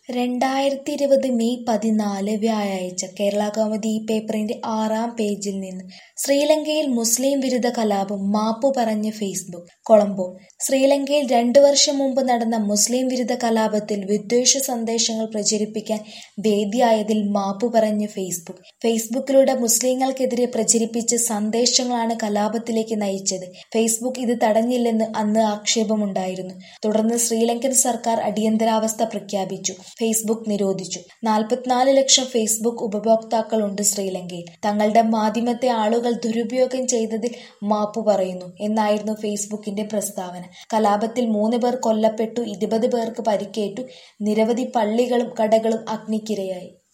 രണ്ടായിരത്തി ഇരുപത് മെയ് പതിനാല് വ്യാഴാഴ്ച കേരളകൗമുദി ഈ പേപ്പറിന്റെ ആറാം പേജിൽ നിന്ന് ശ്രീലങ്കയിൽ മുസ്ലിം വിരുദ്ധ കലാപം മാപ്പു പറഞ്ഞ് ഫേസ്ബുക്ക് കൊളംബോ ശ്രീലങ്കയിൽ രണ്ടു വർഷം മുമ്പ് നടന്ന മുസ്ലിം വിരുദ്ധ കലാപത്തിൽ വിദ്വേഷ സന്ദേശങ്ങൾ പ്രചരിപ്പിക്കാൻ വേദിയായതിൽ മാപ്പു പറഞ്ഞ് ഫേസ്ബുക്ക് ഫേസ്ബുക്കിലൂടെ മുസ്ലിങ്ങൾക്കെതിരെ പ്രചരിപ്പിച്ച സന്ദേശങ്ങളാണ് കലാപത്തിലേക്ക് നയിച്ചത് ഫേസ്ബുക്ക് ഇത് തടഞ്ഞില്ലെന്ന് അന്ന് ആക്ഷേപമുണ്ടായിരുന്നു തുടർന്ന് ശ്രീലങ്കൻ സർക്കാർ അടിയന്തരാവസ്ഥ പ്രഖ്യാപിച്ചു ഫേസ്ബുക്ക് നിരോധിച്ചു നാൽപ്പത്തിനാല് ലക്ഷം ഫേസ്ബുക്ക് ഉപഭോക്താക്കളുണ്ട് ശ്രീലങ്കയിൽ തങ്ങളുടെ മാധ്യമത്തെ ആളുകൾ ദുരുപയോഗം ചെയ്തതിൽ മാപ്പു പറയുന്നു എന്നായിരുന്നു ഫേസ്ബുക്കിന്റെ പ്രസ്താവന കലാപത്തിൽ മൂന്ന് പേർ കൊല്ലപ്പെട്ടു ഇരുപത് പേർക്ക് പരിക്കേറ്റു നിരവധി പള്ളികളും കടകളും അഗ്നിക്കിരയായി